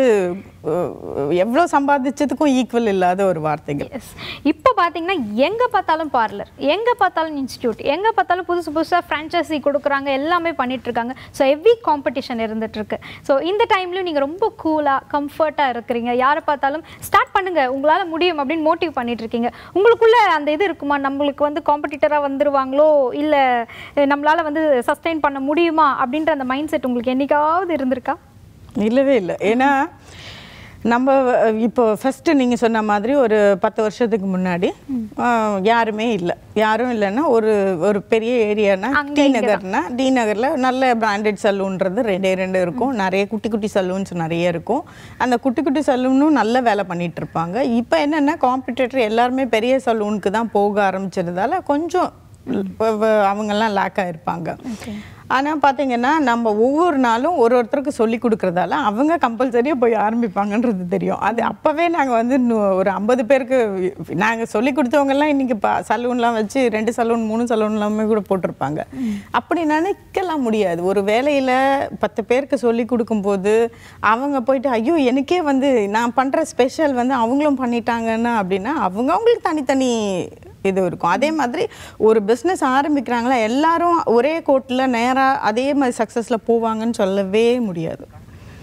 அஹ், எவ்வளோ சம்பாதிச்சதுக்கும் ஈக்குவல் இல்லாத ஒரு வார்த்தைகள் எஸ் இப்போ பார்த்தீங்கன்னா எங்கே பார்த்தாலும் பார்லர் எங்கே பார்த்தாலும் இன்ஸ்டியூட் எங்கே பார்த்தாலும் புதுசு புதுசாக ஃப்ரான்ச்சைசி கொடுக்குறாங்க எல்லாமே பண்ணிட்டு இருக்காங்க ஸோ ஹெவி காம்படிஷன் இருந்துட்டு இருக்கு ஸோ இந்த டைம்லையும் நீங்கள் ரொம்ப கூலாக கம்ஃபர்ட்டாக இருக்கிறீங்க யாரை பார்த்தாலும் ஸ்டார்ட் பண்ணுங்க உங்களால் முடியும் அப்படின்னு மோட்டிவ் பண்ணிட்டு இருக்கீங்க உங்களுக்குள்ள அந்த இது இருக்குமா நம்மளுக்கு வந்து காம்படிட்டராக வந்துருவாங்களோ இல்லை நம்மளால் வந்து சஸ்டெயின் பண்ண முடியுமா அப்படின்ற அந்த மைண்ட் செட் உங்களுக்கு என்னைக்காவது இருந்திருக்கா இல்லவே இல்லை ஏன்னா நம்ம அஹ், இப்போ ஃபர்ஸ்ட் நீங்க சொன்ன மாதிரி ஒரு பத்து வருஷத்துக்கு முன்னாடி அஹ், யாருமே இல்லை யாரும் இல்லைன்னா ஒரு ஒரு பெரிய ஏரியானா அங்க டி இங்க நகர்னா டி நகர்ல நல்ல பிராண்டட் சலூன்றது ரெண்டே ரெண்டு இருக்கும் நிறைய குட்டி குட்டி சலூன்ஸ் நிறைய இருக்கும் அந்த குட்டி குட்டி சலூனும் நல்ல வேலை பண்ணிட்டு இருப்பாங்க இப்போ என்னன்னா காம்படிட்டர் எல்லாருமே பெரிய சலூனுக்கு தான் போக ஆரம்பிச்சதுனால கொஞ்சம் வ- வ- அவங்கெல்லாம் லேக் ஆயிருப்பாங்க ஆனால் பார்த்தீங்கன்னா நம்ம ஒவ்வொரு நாளும் ஒரு ஒருத்தருக்கு சொல்லி கொடுக்கறதால அவங்க கம்பல்சரியாக போய் ஆரம்பிப்பாங்கன்றது தெரியும் அது அப்போவே நாங்கள் வந்து நு- ஒரு ஐம்பது பேருக்கு நாங்கள் சொல்லி கொடுத்தவங்கெல்லாம் இன்னைக்கு ப சலூன்லாம் வச்சு ரெண்டு சலூன் மூணு சலூன் எல்லாமே கூட போட்டிருப்பாங்க அப்படி நினைக்கலாம் முடியாது ஒரு வேலையில் பத்து பேருக்கு சொல்லி கொடுக்கும்போது அவங்க போயிட்டு ஐயோ எனக்கே வந்து நான் பண்ணுற ஸ்பெஷல் வந்து அவங்களும் பண்ணிட்டாங்கன்னா அப்படின்னா அவங்க அவங்களுக்கு தனித்தனி இது இருக்கும் அதே மாதிரி ஒரு பிஸ்னஸ் ஆரம்பிக்கிறாங்களா எல்லாரும் ஒரே கோட்டில் நேராக அதே மாதிரி சக்ஸஸில் போவாங்கன்னு சொல்லவே முடியாது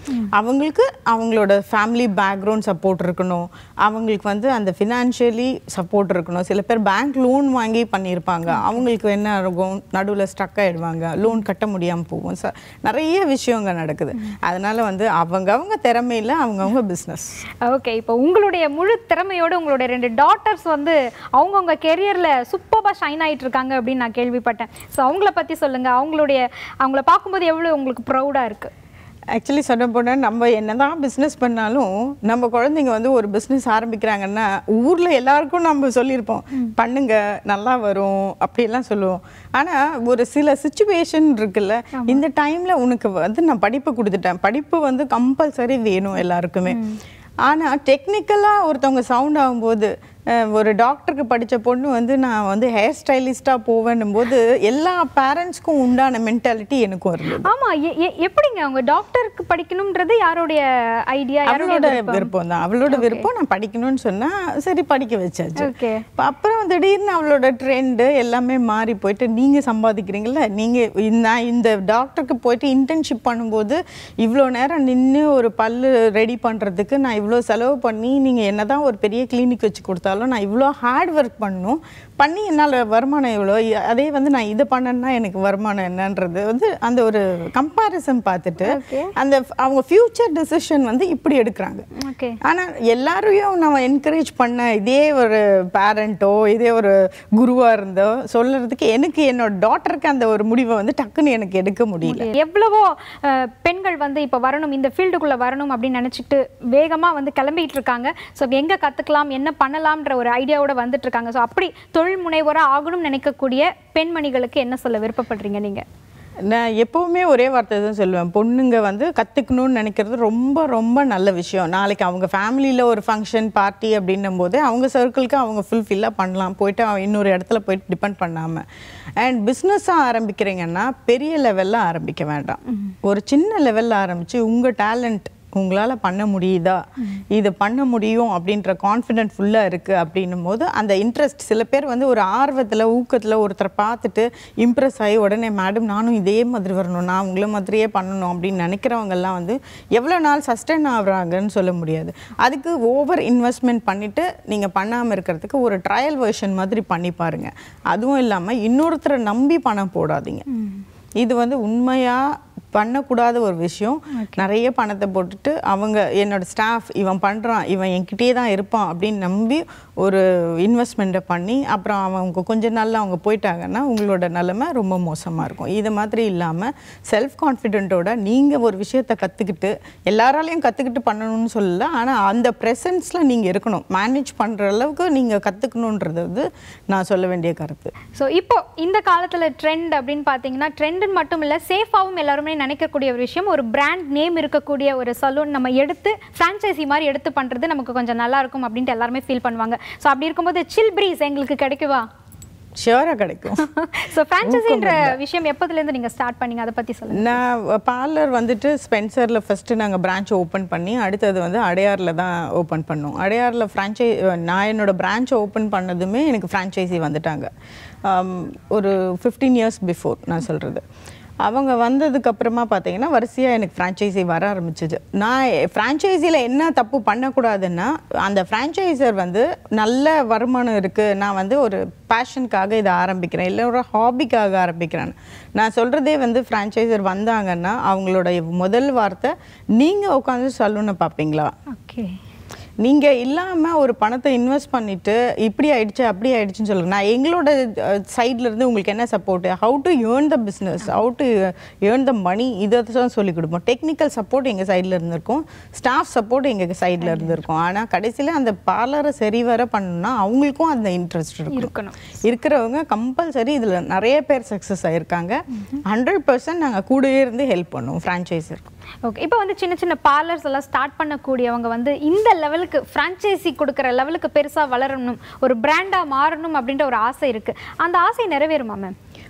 அவங்களுக்கு அவங்களோட ஃபேமிலி பேக்ரவுண்ட் சப்போர்ட் இருக்கணும் அவங்களுக்கு வந்து அந்த ஃபினான்ஷியலி சப்போர்ட் இருக்கணும் சில பேர் பேங்க் லோன் வாங்கி பண்ணியிருப்பாங்க அவங்களுக்கு என்ன இருக்கும் நடுவில் ஸ்ட்ரக் ஆயிடுவாங்க லோன் கட்ட முடியாமல் போகும் ச நிறைய விஷயங்க நடக்குது அதனால வந்து அவங்கவங்க திறமையில அவங்கவங்க பிஸ்னஸ் ஓகே இப்போ உங்களுடைய முழு திறமையோட உங்களுடைய ரெண்டு டாட்டர்ஸ் வந்து அவங்கவுங்க கெரியர்ல சூப்பராக ஷைன் ஆயிட்டு இருக்காங்க அப்படின்னு நான் கேள்விப்பட்டேன் ஸோ அவங்கள பத்தி சொல்லுங்க அவங்களுடைய அவங்கள பார்க்கும்போது எவ்வளவு உங்களுக்கு ப்ரௌடா இருக்கு ஆக்சுவலி சொல்ல போனால் நம்ம என்னதான் பிஸ்னஸ் பண்ணாலும் நம்ம குழந்தைங்க வந்து ஒரு பிஸ்னஸ் ஆரம்பிக்கிறாங்கன்னா ஊரில் எல்லாருக்கும் நம்ம சொல்லியிருப்போம் பண்ணுங்க நல்லா வரும் அப்படிலாம் சொல்லுவோம் ஆனால் ஒரு சில சுச்சுவேஷன் இருக்குல்ல இந்த டைமில் உனக்கு வந்து நான் படிப்பு கொடுத்துட்டேன் படிப்பு வந்து கம்பல்சரி வேணும் எல்லாருக்குமே ஆனால் டெக்னிக்கலாக ஒருத்தவங்க சவுண்ட் ஆகும்போது அஹ், ஒரு டாக்டருக்கு படித்த பொண்ணு வந்து நான் வந்து ஹேர் ஸ்டைலிஸ்டாக போவேன்னும் போது எல்லா பேரண்ட்ஸ்க்கும் உண்டான மென்டாலிட்டி எனக்கும் இருந்தது ஆமா எ- எ- எப்படிங்க அவங்க டாக்டருக்கு படிக்கணும்ன்றது யாருடைய ஐடியா யாருடைய அவளோட விருப்பம்? விருப்பம் தான் அவளோட விருப்பம் நான் படிக்கணும்னு சொன்னா சரி படிக்க வச்சாச்சு ஓகே இப்ப அப்புறம் திடீர்னு அவளோட ட்ரெண்டு எல்லாமே மாறி போயிட்டு நீங்க சம்பாதிக்கிறீங்கல்ல நீங்க இந்த- நான் இந்த டாக்டருக்கு போயிட்டு இன்டர்ன்ஷிப் பண்ணும்போது இவ்வளோ நேரம் நின்று ஒரு பல்லு ரெடி பண்றதுக்கு நான் இவ்வளோ செலவு பண்ணி நீங்க என்னதான் ஒரு பெரிய கிளினிக் வச்சு கொடுத்தாலும் நான் இவ்வளோ ஹார்ட் ஒர்க் பண்ணணும் பண்ணி என்னால் வருமானம் எவ்வளோ இ- அதே வந்து நான் இதை பண்ணேன்னா எனக்கு வருமானம் என்னன்றது வந்து அந்த ஒரு கம்பாரிசன் பார்த்துட்டு Okay. அந்த f- அவங்க ஃபியூச்சர் டெசிஷன் வந்து இப்படி எடுக்கிறாங்க ஓகே ஆனா எல்லாரையும் நம்ம என்கரேஜ் பண்ண இதே ஒரு பேரண்ட்டோ இதே ஒரு குருவா இருந்தோ சொல்றதுக்கு எனக்கு என்னோட டாட்டருக்கு அந்த ஒரு முடிவை வந்து டக்குன்னு எனக்கு எடுக்க முடியல எவ்வளவோ அஹ், பெண்கள் வந்து இப்போ வரணும் இந்த ஃபீல்டுக்குள்ள வரணும் அப்படின்னு நினைச்சிட்டு வேகமா வந்து கிளம்பிட்டு இருக்காங்க ஸோ எங்க கத்துக்கலாம் என்ன பண்ணலாம்ன்ற ஒரு ஐடியாவோட வந்துட்டு இருக்காங்க ஸோ அப்படி தொழில் முனைவோரா ஆகணும்னு நினைக்கக்கூடிய பெண்மணிகளுக்கு என்ன சொல்ல விருப்பப்படுறீங்க நீங்க நான் எப்பவுமே ஒரே வார்த்தை தான் சொல்லுவேன் பொண்ணுங்க வந்து கற்றுக்கணும்னு நினைக்கிறது ரொம்ப ரொம்ப நல்ல விஷயம் நாளைக்கு அவங்க ஃபேமிலியில் ஒரு ஃபங்க்ஷன் பார்ட்டி அப்படின்னும் போது அவங்க சர்க்கிளுக்கு அவங்க ஃபுல்ஃபில்லாக பண்ணலாம் போயிட்டு அவன் இன்னொரு இடத்துல போயிட்டு டிபெண்ட் பண்ணாமல் அண்ட் பிஸ்னஸாக ஆரம்பிக்கிறீங்கன்னா பெரிய லெவலில் ஆரம்பிக்க வேண்டாம் ஒரு சின்ன லெவலில் ஆரம்பித்து உங்கள் டேலண்ட் உங்களால் பண்ண முடியுதா இது பண்ண முடியும் அப்படின்ற கான்ஃபிடென்ட் ஃபுல்லாக இருக்குது அப்படின்னும் போது அந்த இன்ட்ரெஸ்ட் சில பேர் வந்து ஒரு ஆர்வத்தில் ஊக்கத்தில் ஒருத்தரை பார்த்துட்டு இம்ப்ரெஸ் ஆகி உடனே மேடம் நானும் இதே மாதிரி வரணும் நான் உங்களை மாதிரியே பண்ணணும் அப்படின்னு நினைக்கிறவங்கெல்லாம் வந்து எவ்வளோ நாள் சஸ்டெயின் ஆகுறாங்கன்னு சொல்ல முடியாது அதுக்கு ஓவர் இன்வெஸ்ட்மெண்ட் பண்ணிவிட்டு நீங்கள் பண்ணாமல் இருக்கிறதுக்கு ஒரு ட்ரையல் வெர்ஷன் மாதிரி பண்ணி பாருங்க அதுவும் இல்லாமல் இன்னொருத்தரை நம்பி பணம் போடாதீங்க இது வந்து உண்மையா பண்ணக்கூடாத ஒரு விஷயம் நிறைய பணத்தை போட்டுட்டு அவங்க என்னோட ஸ்டாஃப் இவன் பண்ணுறான் இவன் என்கிட்டயே தான் இருப்பான் அப்படின்னு நம்பி ஒரு இன்வெஸ்ட்மெண்ட்டை பண்ணி அப்புறம் அவங்க கொஞ்ச நாள்ல அவங்க போயிட்டாங்கன்னா உங்களோட நிலைமை ரொம்ப மோசமாக இருக்கும் இது மாதிரி இல்லாமல் செல்ஃப் கான்ஃபிடென்ட்டோட நீங்கள் ஒரு விஷயத்தை கற்றுக்கிட்டு எல்லாராலையும் கற்றுக்கிட்டு பண்ணணும்னு சொல்லல ஆனால் அந்த ப்ரெசன்ஸில் நீங்கள் இருக்கணும் மேனேஜ் பண்ணுற அளவுக்கு நீங்கள் கற்றுக்கணுன்றது வந்து நான் சொல்ல வேண்டிய கருத்து ஸோ இப்போ இந்த காலத்துல ட்ரெண்ட் அப்படின்னு பார்த்தீங்கன்னா ட்ரெண்டுன்னு மட்டும் இல்லை சேஃபாகவும் எல்லாருமே நினைக்கக்கூடிய ஒரு விஷயம் ஒரு பிராண்ட் நேம் இருக்கக்கூடிய ஒரு சலூன் நம்ம எடுத்து ஃப்ரான்ச்சைசி மாதிரி எடுத்து பண்றது நமக்கு கொஞ்சம் நல்லா இருக்கும் அப்படின்ட்டு எல்லாருமே ஃபீல் பண்ணுவாங்க ஸோ அப்படி இருக்கும்போது சில் பிரீஸ் எங்களுக்கு கிடைக்குவா ஷியோராக கிடைக்கும் ஸோ ஃப்ரான்ச்சைசின்ற விஷயம் எப்போதுலேருந்து நீங்க ஸ்டார்ட் பண்ணீங்க அதை பத்தி சொல்லுங்க நான் பார்லர் வந்துட்டு ஸ்பென்சரில் ஃபஸ்ட்டு நாங்கள் பிரான்ச் ஓப்பன் பண்ணி அடுத்தது வந்து அடையாரில் தான் ஓப்பன் பண்ணோம் அடையாரில் ஃப்ரான்ச்சை நான் என்னோட பிரான்ச் ஓப்பன் பண்ணதுமே எனக்கு ஃப்ரான்ச்சைசி வந்துட்டாங்க ஆம், ஒரு ஃபிஃப்டீன் இயர்ஸ் பிஃபோர் நான் சொல்கிறது அவங்க வந்ததுக்கு அப்புறமா பார்த்தீங்கன்னா வரிசையாக எனக்கு ஃப்ரான்ச்சைசி வர ஆரம்பிச்சிது நான் ஃப்ரான்ச்சைசியில் என்ன தப்பு பண்ணக்கூடாதுன்னா அந்த ஃப்ரான்ச்சைசர் வந்து நல்ல வருமானம் இருக்குது நான் வந்து ஒரு பேஷனுக்காக இதை ஆரம்பிக்கிறேன் இல்லை ஒரு ஹாபிக்காக ஆரம்பிக்கிறேன் நான் சொல்கிறதே வந்து ஃப்ரான்ச்சைசர் வந்தாங்கன்னா அவங்களோட முதல் வார்த்தை நீங்கள் உட்காந்து சலூனை பார்ப்பீங்களா ஓகே நீங்கள் இல்லாமல் ஒரு பணத்தை இன்வெஸ்ட் பண்ணிட்டு இப்படி ஆயிடுச்சு அப்படி ஆயிடுச்சுன்னு சொல்லுங்க நான் எங்களோட சைட்ல இருந்து உங்களுக்கு என்ன support how to earn the business how to earn the money இதை தான் சொல்லி கொடுப்போம் டெக்னிக்கல் சப்போர்ட் எங்கள் சைடில் இருந்திருக்கும் ஸ்டாஃப் சப்போர்ட் எங்கள் சைடில் இருந்திருக்கும் ஆனால் கடைசியில் அந்த பார்லரை சரிவர பண்ணணும்னா அவங்களுக்கும் அந்த இன்ட்ரெஸ்ட் இருக்கும் இருக்கணும் இருக்கிறவங்க கம்பல்சரி இதில் நிறைய பேர் சக்ஸஸ் ஆயிருக்காங்க ஹண்ட்ரட் பர்சன்ட் நாங்கள் கூடவே இருந்து ஹெல்ப் பண்ணுவோம் ஃப்ரான்ச்சைஸருக்கு ஓகே இப்போ வந்து சின்ன சின்ன பார்லர்ஸ் எல்லாம் ஸ்டார்ட் பண்ணக்கூடியவங்க வந்து இந்த லெவலுக்கு ஃப்ரான்ச்சைசி கொடுக்குற லெவலுக்கு பெருசா வளரணும் ஒரு பிராண்டா மாறணும் அப்படின்ற ஒரு ஆசை இருக்கு அந்த ஆசை நிறைவேறுமா மேம்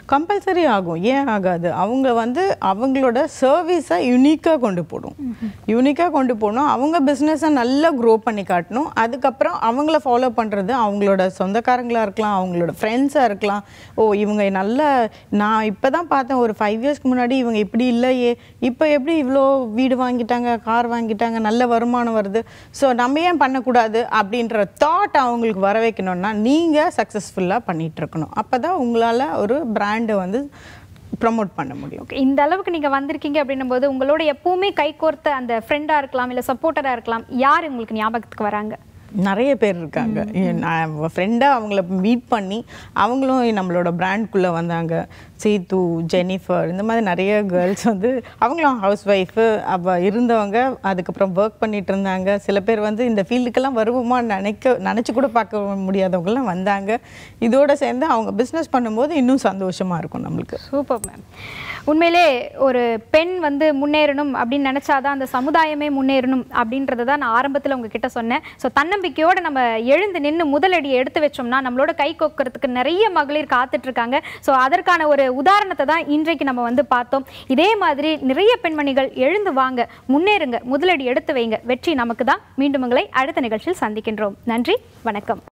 கம்பல்சரி ஆகும் ஏன் ஆகாது அவங்க வந்து அவங்களோட சர்வீஸை யூனிக்காக கொண்டு போகணும் யூனிக்காக கொண்டு போகணும் அவங்க பிஸ்னஸை நல்லா க்ரோ பண்ணி காட்டணும் அதுக்கப்புறம் அவங்கள ஃபாலோ பண்ணுறது அவங்களோட சொந்தக்காரங்களாக இருக்கலாம் அவங்களோட ஃப்ரெண்ட்ஸாக இருக்கலாம் ஓ இவங்க நல்ல நான் இப்போ தான் பார்த்தேன் ஒரு ஃபைவ் இயர்ஸ்க்கு முன்னாடி இவங்க இப்படி இல்லையே இப்போ எப்படி இவ்வளோ வீடு வாங்கிட்டாங்க கார் வாங்கிட்டாங்க நல்ல வருமானம் வருது ஸோ நம்ம ஏன் பண்ணக்கூடாது அப்படின்ற தாட் அவங்களுக்கு வர வைக்கணும்னா நீங்கள் சக்ஸஸ்ஃபுல்லாக பண்ணிட்டு இருக்கணும் அப்போ தான் உங்களால் ஒரு பிராண்டை வந்து ப்ரமோட் பண்ண முடியும் ஓகே இந்த அளவுக்கு நீங்க வந்திருக்கீங்க அப்படின்னும் போது உங்களோட எப்பவுமே கை கோர்த்த அந்த ஃப்ரெண்டா இருக்கலாம் இல்ல சப்போர்ட்டரா இருக்கலாம் யார் உங்களுக்கு ஞாபகத்துக்கு வராங்க நிறைய பேர் இருக்காங்க நான் ஃப்ரெண்டாக அவங்கள மீட் பண்ணி அவங்களும் நம்மளோட பிராண்ட்குள்ளே வந்தாங்க சீத்து ஜெனிஃபர் இந்த மாதிரி நிறைய கேர்ள்ஸ் வந்து அவங்களும் ஹவுஸ் ஒய்ஃபு அவ இருந்தவங்க அதுக்கப்புறம் ஒர்க் பண்ணிட்டு இருந்தாங்க சில பேர் வந்து இந்த ஃபீல்டுக்கெல்லாம் வருவோமா நினைக்க நினச்சி கூட பார்க்க முடியாதவங்கலாம் வந்தாங்க இதோட சேர்ந்து அவங்க பிஸ்னஸ் பண்ணும்போது இன்னும் சந்தோஷமாக இருக்கும் நம்மளுக்கு சூப்பர் மேம் உண்மையிலே ஒரு பெண் வந்து முன்னேறணும் அப்படின்னு நினைச்சாதான் அந்த சமுதாயமே முன்னேறணும் அப்படின்றத தான் நான் ஆரம்பத்தில் உங்ககிட்ட சொன்னேன் ஸோ தன்னம்பிக்கையோட நம்ம எழுந்து நின்று முதலடியை எடுத்து வச்சோம்னா நம்மளோட கை கொக்கிறதுக்கு நிறைய மகளிர் காத்துட்டு இருக்காங்க ஸோ அதற்கான ஒரு உதாரணத்தை தான் இன்றைக்கு நம்ம வந்து பார்த்தோம் இதே மாதிரி நிறைய பெண்மணிகள் எழுந்து வாங்க முன்னேறுங்க முதலடி எடுத்து வைங்க வெற்றி நமக்கு தான் மீண்டும் உங்களை அடுத்த நிகழ்ச்சியில் சந்திக்கின்றோம் நன்றி வணக்கம்